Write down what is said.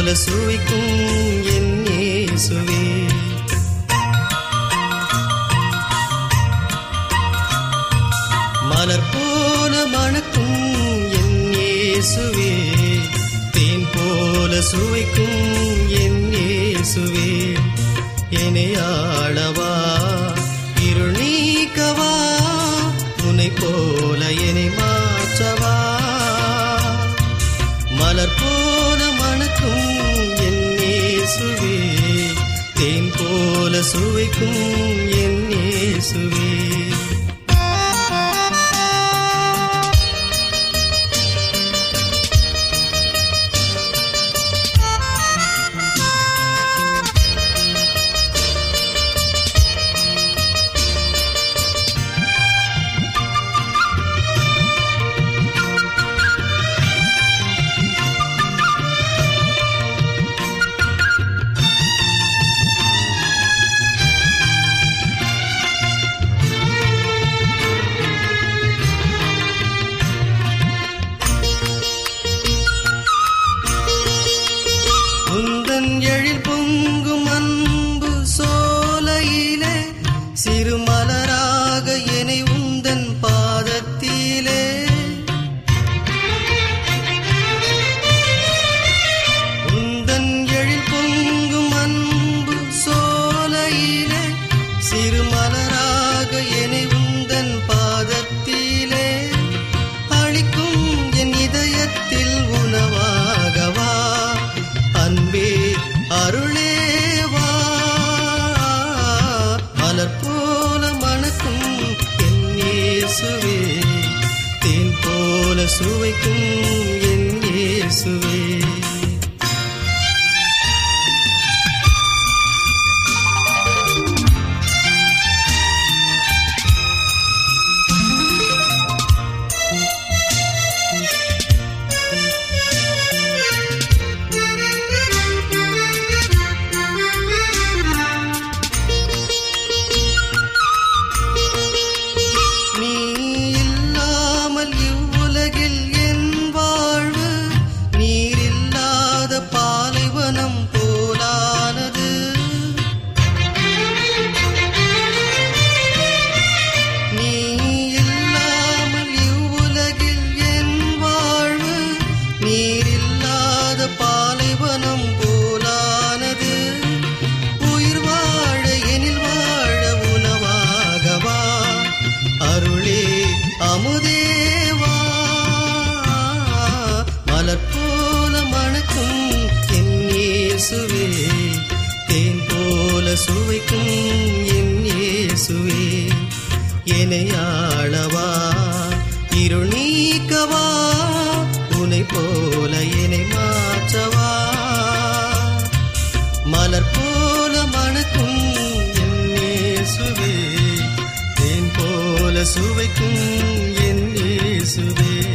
போல சுவைக்கும் என் இயேசுவே மலர் போல மணக்கும் என் இயேசுவே தேன் போல சுவைக்கும் என் இயேசுவே என்னை ஆளவா இருள் நீக்கவா உன்னை போல என்னை மாற்றவா மலர் போல மணக்கும் என் இயேசுவே தேன் போல சுவைக்கும் என் இயேசுவே உந்தன் எழில் பொங்கும் அன்பு சோலையிலே சிறு மலராக என்னை உந்தன் பாதத்திலே உந்தன் எழில் பொங்கும் அன்பு சோலையிலே சிறு மலராக என்னை உந்தன் பாதத்திலே அழிக்கும் என் இதயத்தில் உணவாகவா அன்பே அருளேவா மலர் போல மணக்கும் என் இயேசுவே தேன் போல சுவைக்கும் என் இயேசுவே நீ இல்லாமல் இவ்வுலகில் என் வாழ்வு நீர் இல்லாத பாலைவனம் போலானது நீ இல்லாமல் இவ்வுலகில் என் வாழ்வு நீர் இல்லாத பாலைவனம் போலானது உயிர் வாழ எனில் வாழ உணவாகவா அருளே அமுதேவா மலர் போல மணக்கும் என் இயேசுவே தேன் போல சுவைக்கும் என் இயேசுவே என்னை ஆளவா இருள் நீக்கவா உனை போல என்னை மாற்றவா மலர் போல மணக்கும் என் இயேசுவே தேன் போல சுவைக்கும் என் இயேசுவே